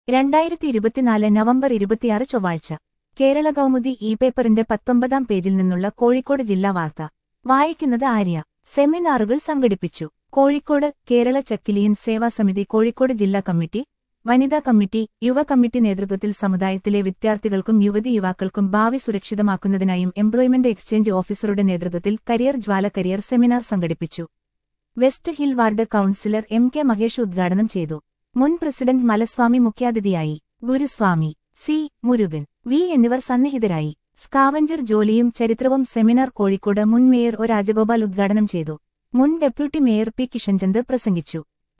രണ്ടായിരത്തി ഇരുപത്തിനാല് നവംബർ ഇരുപത്തിയാറ് ചൊവ്വാഴ്ച കേരള കൗമുദി ഇ പേപ്പറിന്റെ പത്തൊമ്പതാം പേജിൽ നിന്നുള്ള കോഴിക്കോട് ജില്ലാ വാർത്ത വായിക്കുന്നത് ആര്യ സെമിനാറുകൾ സംഘടിപ്പിച്ചു കോഴിക്കോട് കേരള ചക്കിലിയൻ സേവാ സമിതി കോഴിക്കോട് ജില്ലാ കമ്മിറ്റി വനിതാ കമ്മിറ്റി യുവ കമ്മിറ്റി നേതൃത്വത്തിൽ സമുദായത്തിലെ വിദ്യാർത്ഥികൾക്കും യുവതി യുവാക്കൾക്കും ഭാവി സുരക്ഷിതമാക്കുന്നതിനായും എംപ്ലോയ്മെന്റ് എക്സ്ചേഞ്ച് ഓഫീസറുടെ നേതൃത്വത്തിൽ കരിയർ ജ്വാല കരിയർ സെമിനാർ സംഘടിപ്പിച്ചു West Hill ward councillor M K Mahesh ഉദ്ഘാടനം ചെയ്തു മുൻ പ്രസിഡന്റ് മലസ്വാമി മുഖ്യാതിഥിയായി ഗുരുസ്വാമി സി മുരുകൻ വി എന്നിവർ സന്നിഹിതരായി സ്കാവഞ്ചർ ജോലിയും ചരിത്രവും സെമിനാർ കോഴിക്കോട് മുൻ മേയർ ഒ രാജഗോപാൽ ഉദ്ഘാടനം ചെയ്തു മുൻ ഡെപ്യൂട്ടി മേയർ പി കിഷൻചന്ദ് പ്രസംഗിച്ചു